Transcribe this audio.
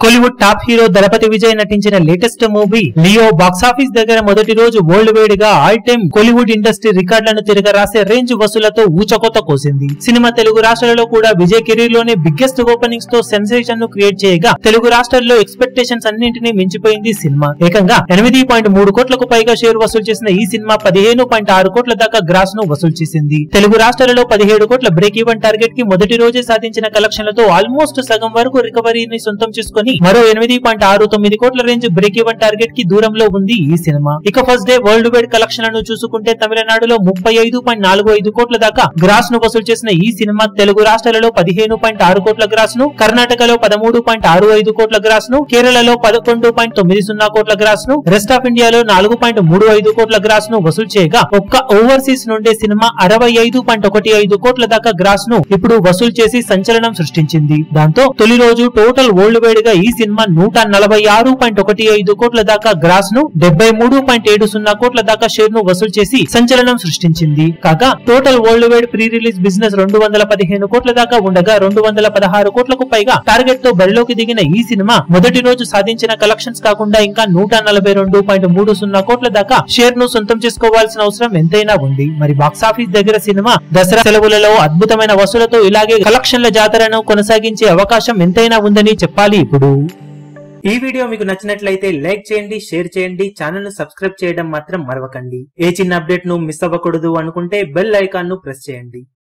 Kollywood top hero Thalapathy Vijay నటించిన latest movie Leo box office దగ్గర మొదటి రోజు వరల్డ్ వైడ్ గా ఆల్ టైమ్ కోలీవుడ్ ఇండస్ట్రీ రికార్డులను తిరగరాసే రేంజ్ వసూలతో ఊచకోత కోసింది సినిమా తెలుగు రాష్ట్రాలలో కూడా విజయ్ కెరీర్ లోనే బిగ్గెస్ట్ ఓపెనింగ్స్ తో సెన్సేషన్ ను క్రియేట్ చేయగా తెలుగు రాష్ట్రాల్లో ఎక్స్పెక్టేషన్స్ అన్నింటినీ మించిపోయింది సినిమా ఏకంగా ఎనిమిది పాయింట్ మూడు కోట్లకు పైగా షేర్ వసూలు చేసిన ఈ సినిమా పదిహేను పాయింట్ ఆరు కోట్ల దాకా గ్రాస్ ను వసూలు చేసింది తెలుగు రాష్ట్రాలలో పదిహేడు కోట్ల బ్రేక్ ఈవెన్ టార్గెట్ కి మొదటి రోజే సాధించిన కలెక్షన్లతో ఆల్మోస్ట్ సగం వరకు రికవరీని సొంతం చేసుకుని మరో ఎనిమిది పాయింట్ ఆరు తొమ్మిది కోట్ల రేంజ్ బ్రేక్ ఈవెన్ టార్గెట్ కి దూరంలో ఉంది ఈ సినిమా ఇక ఫస్ట్ డే వరల్డ్ వైడ్ కలెక్షన్లను చూసుకుంటే తమిళనాడులో ముప్పై ఐదు పాయింట్ నాలుగు ఐదు కోట్ల దాకా గ్రాస్ ను వసూలు చేసిన ఈ సినిమా తెలుగు రాష్ట్రాలలో పదిహేను పాయింట్ ఆరు కోట్ల గ్రాస్ ను కర్ణాటకలో పదమూడు పాయింట్ ఆరు ఐదు కోట్ల గ్రాస్ ను కేరళలో పదకొండు పాయింట్ తొమ్మిది సున్నా కోట్ల గ్రాస్ ను రెస్ట్ ఆఫ్ ఇండియాలో నాలుగు పాయింట్ మూడు ఐదు కోట్ల గ్రాస్ ను వసూలు చేయగా ఒక్క ఓవర్సీస్ నుండే సినిమా అరవై ఐదు పాయింట్ ఒకటి ఐదు కోట్ల దాకా గ్రాస్ ను ఇప్పుడు వసూలు చేసి సంచలనం సృష్టించింది దాంతో తొలి రోజు టోటల్ వరల్డ్ వైడ్ గా ఈ సినిమా నూట నలభై ఆరు పాయింట్ ఒకటి ఐదు కోట్ల దాకా గ్రాస్ ను డెబ్బై మూడు పాయింట్ ఏడు సున్నా కోట్ల దాకా షేర్ ను వసూలు చేసి సంచలనం సృష్టించింది కాగా total worldwide pre release business రెండు వందల పదిహేను కోట్ల దాకా ఉండగా రెండు వందల పదహారు కోట్లకు పైగా టార్గెట్ తో బరిలోకి దిగిన ఈ సినిమా మొదటి రోజు సాధించిన కలెక్షన్స్ కాకుండా ఇంకా నూట నలభై రెండు పాయింట్ మూడు సున్నా కోట్ల దాకా షేర్ ను సొంతం చేసుకోవాల్సిన అవసరం ఎంతైనా ఉంది మరి బాక్సాఫీస్ దగ్గర సినిమా దసరా సెలవులలో అద్భుతమైన వసూలతో ఇలాగే కలెక్షన్ల జాతరను కొనసాగించే అవకాశం ఎంతైనా ఉందని చెప్పాలి ఇప్పుడు ఈ వీడియో మీకు నచ్చినట్లయితే లైక్ చేయండి షేర్ చేయండి ఛానల్ ను సబ్స్క్రైబ్ చేయడం మాత్రం మరవకండి ఏ చిన్న అప్డేట్ ను మిస్ అవ్వకూడదు అనుకుంటే బెల్ ఐకాన్ ను ప్రెస్ చేయండి